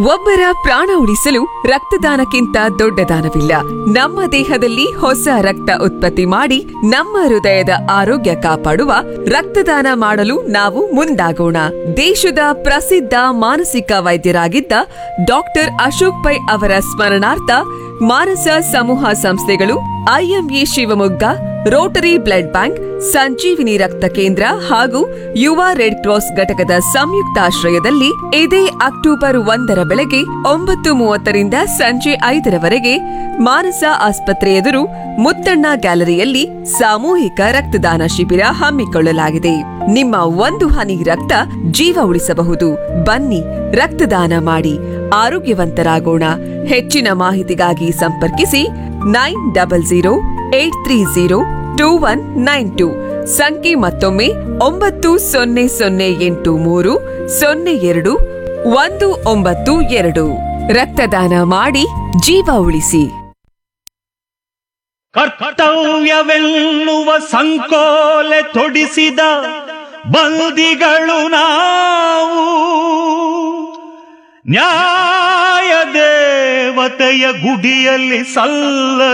ಒಬ್ಬರ ಪ್ರಾಣ ಉಳಿಸಲು ರಕ್ತದಾನಕ್ಕಿಂತ ದೊಡ್ಡ ದಾನವಿಲ್ಲ ನಮ್ಮ ದೇಹದಲ್ಲಿ ಹೊಸ ರಕ್ತ ಉತ್ಪತ್ತಿ ಮಾಡಿ ನಮ್ಮ ಹೃದಯದ ಆರೋಗ್ಯ ಕಾಪಾಡುವ ರಕ್ತದಾನ ಮಾಡಲು ನಾವು ಮುಂದಾಗೋಣ ದೇಶದ ಪ್ರಸಿದ್ಧ ಮಾನಸಿಕ ವೈದ್ಯರಾಗಿದ್ದ ಡಾಕ್ಟರ್ ಅಶೋಕ್ ಪೈ ಅವರ ಸ್ಮರಣಾರ್ಥ ಮಾನಸ ಸಮೂಹ ಸಂಸ್ಥೆಗಳು IMA Shivamogga rotary blood bank Sanjeevini ರಕ್ತ ಕೇಂದ್ರ ಹಾಗೂ ಯುವ ರೆಡ್ ಕ್ರಾಸ್ ಘಟಕದ ಸಂಯುಕ್ತಾಶ್ರಯದಲ್ಲಿ ಇದೇ ಅಕ್ಟೋಬರ್ ಒಂದರ ಬೆಳಗ್ಗೆ ಒಂಬತ್ತು ಮೂವತ್ತರಿಂದ ಸಂಜೆ ಐದರವರೆಗೆ ಮಾನಸ ಆಸ್ಪತ್ರೆ ಎದುರು ಮುತ್ತಣ್ಣ ಗ್ಯಾಲರಿಯಲ್ಲಿ ಸಾಮೂಹಿಕ ರಕ್ತದಾನ ಶಿಬಿರ ಹಮ್ಮಿಕೊಳ್ಳಲಾಗಿದೆ ನಿಮ್ಮ ಒಂದು ಹನಿ ರಕ್ತ ಜೀವ ಉಳಿಸಬಹುದು ಬನ್ನಿ ರಕ್ತದಾನ ಮಾಡಿ ಆರೋಗ್ಯವಂತರಾಗೋಣ ಹೆಚ್ಚಿನ ಮಾಹಿತಿಗಾಗಿ ಸಂಪರ್ಕಿಸಿ nine double zero eight three zero two one nine two ಸಂಖ್ಯೆ ಮತ್ತೊಮ್ಮೆ ಒಂಬತ್ತು ಸೊನ್ನೆ ಸೊನ್ನೆ ಎಂಟು ಮೂರು ಸೊನ್ನೆ ಎರಡು ಒಂದು ಒಂಬತ್ತು ಎರಡು ರಕ್ತದಾನ ಮಾಡಿ ಜೀವ ಉಳಿಸಿ ಕರ್ತವ್ಯವೆನ್ನುವ ಸಂಕೋಲೆ ತೊಡಿಸಿದ ಬಂದಿಗಳು ನಾವು ನ್ಯಾಯ ದೇವತೆಯ ಗುಡಿಯಲ್ಲಿ ಸಲ್ಲ